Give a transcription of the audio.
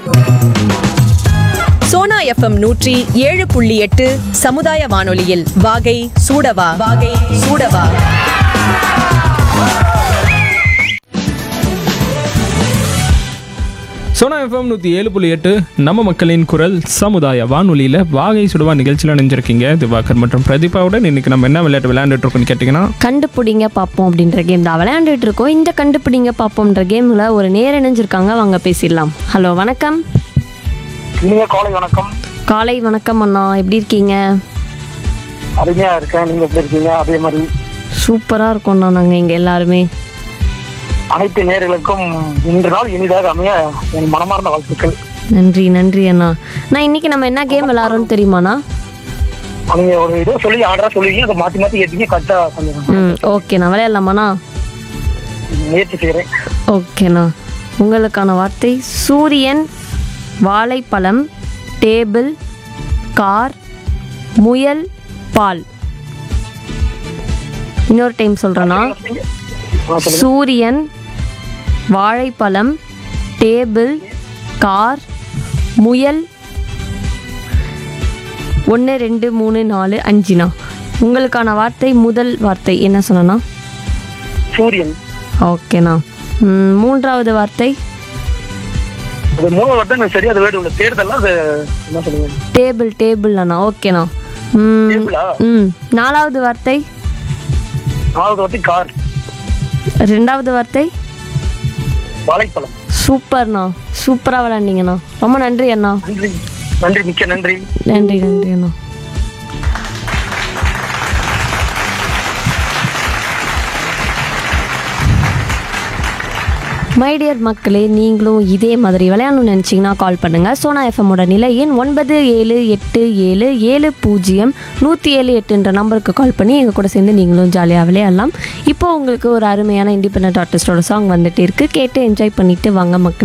Sona FM நூற்றி ஏழு புள்ளி எட்டு சமுதாய வானொலியில் வாகை சூடவா வாகை சூடவா சோனா எஃப்எம் நூற்றி ஏழு புள்ளி எட்டு நம்ம மக்களின் குரல் சமுதாய வானொலியில் வாகை சுடுவா நிகழ்ச்சியில் நினைஞ்சிருக்கீங்க திவாகர் மற்றும் பிரதீபாவுடன் இன்னைக்கு நம்ம என்ன விளையாட்டு விளையாண்டுட்டு இருக்கோம்னு கேட்டிங்கன்னா கண்டுபிடிங்க பார்ப்போம் அப்படின்ற கேம் தான் விளையாண்டுட்டு இருக்கோம் இந்த கண்டுபிடிங்க பார்ப்போம்ன்ற கேமில் ஒரு நேர் இணைஞ்சிருக்காங்க வாங்க பேசிடலாம் ஹலோ வணக்கம் இனிய காலை வணக்கம் காலை வணக்கம் அண்ணா எப்படி இருக்கீங்க அருமையா இருக்கேன் நீங்க எப்படி இருக்கீங்க அதே மாதிரி சூப்பராக இருக்கோம்ண்ணா நாங்கள் இங்கே எல்லாருமே அனைத்து நேர்களுக்கும் இன்று நாள் இனிதாக அமைய என் மனமார்ந்த வாழ்த்துக்கள் நன்றி நன்றி அண்ணா நான் இன்னைக்கு நம்ம என்ன கேம் விளாட்றோம்னு தெரியுமாண்ணா நீங்க ஒரு இதோ சொல்லி ஆர்டரா சொல்லுவீங்க அதை மாத்தி மாத்தி ஏத்தீங்க கரெக்டா கொஞ்சம் ம் ஓகேண்ணா விளையாடலாமாண்ணா முயற்சி செய்யறேன் ஓகேண்ணா உங்களுக்கான வார்த்தை சூரியன் வாழைப்பழம் டேபிள் கார் முயல் பால் இன்னொரு டைம் சொல்கிறேண்ணா ஆ, சொல்லுங்க. சூரியன் வாழைப்பழம் டேபிள் கார் முயல் ஒன்று ரெண்டு மூணு நாலு அஞ்சுண்ணா உங்களுக்கான வார்த்தை முதல் வார்த்தை என்ன சொன்னேண்ணா சூரியன் ஓகேண்ணா ம், மூன்றாவது வார்த்தை அது மூணு வருடம் எனக்கு சரியா அது வேடு உள்ள தேர்தல் அது என்ன சொல்லுங்க டேபிள் டேபிள் அண்ணா ஓகேண்ணா ம், டேபிளா ம் நாலாவது வார்த்தை நாலாவது வாட்டி கார் ரெண்டாவது வார்த்தை வாழைப்பழம் சூப்பர்ண்ணா சூப்பராக விளாண்டிங்கண்ணா ரொம்ப நன்றி அண்ணா நன்றி நன்றி மிக்க நன்றி நன்றி நன்றி அண்ணா மை டியர் மக்களே நீங்களும் இதே மாதிரி விளையாடணும்னு நினச்சிங்கன்னா கால் பண்ணுங்கள் சோனா எஃப்எம்மோட நிலை எண் ஒன்பது ஏழு எட்டு ஏழு ஏழு பூஜ்ஜியம் நூற்றி ஏழு எட்டுன்ற நம்பருக்கு கால் பண்ணி எங்கள் கூட சேர்ந்து நீங்களும் ஜாலியாக விளையாடலாம் இப்போ உங்களுக்கு ஒரு அருமையான இண்டிபெண்ட் ஆர்டிஸ்டோட சாங் வந்துட்டு இருக்கு கேட்டு என்ஜாய் பண்ணிட்டு வாங்க மக்கள்